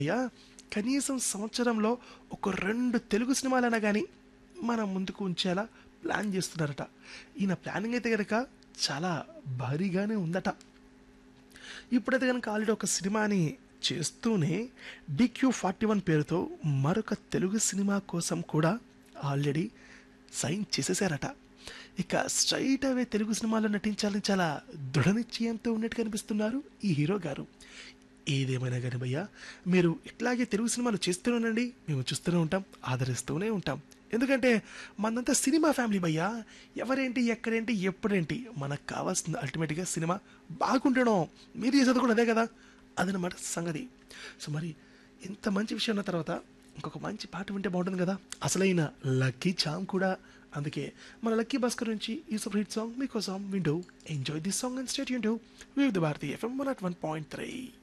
అయ్యా కనీసం సంవత్సరంలో ఒక రెండు తెలుగు సినిమాలైనా కానీ మన ముందుకు ఉంచేలా ప్లాన్ చేస్తున్నారట ఈయన ప్లానింగ్ అయితే కనుక చాలా భారీగానే ఉందట ఇప్పుడైతే కనుక ఆల్రెడీ ఒక సినిమాని చేస్తూనే డిక్యూ ఫార్టీ వన్ పేరుతో మరొక తెలుగు సినిమా కోసం కూడా ఆల్రెడీ సైన్ చేసేసారట ఇక స్ట్రైట్ అవే తెలుగు సినిమాలో నటించాలని చాలా దృఢ నిశ్చయంతో ఉన్నట్టు కనిపిస్తున్నారు ఈ హీరో గారు ఏదేమైనా కానీ భయ్యా మీరు ఇట్లాగే తెలుగు సినిమాలు చేస్తూనే ఉండండి మేము చూస్తూనే ఉంటాం ఆదరిస్తూనే ఉంటాం ఎందుకంటే మనంతా సినిమా ఫ్యామిలీ భయ్యా ఎవరేంటి ఎక్కడేంటి ఎప్పుడేంటి మనకు కావాల్సింది అల్టిమేట్గా సినిమా బాగుండడం మీరు చేసేది కూడా అదే కదా అదనమాట సంగతి సో మరి ఇంత మంచి విషయం ఉన్న తర్వాత ఇంకొక మంచి పాట వింటే బాగుంటుంది కదా అసలైన లక్కీ చామ్ కూడా అందుకే మన లక్కీ భాస్కర్ నుంచి ఈ సూపర్ హిట్ సాంగ్ మీకోసం వింటూ enjoy this song and stay యూన్ Vividh Bharati FM one at one point three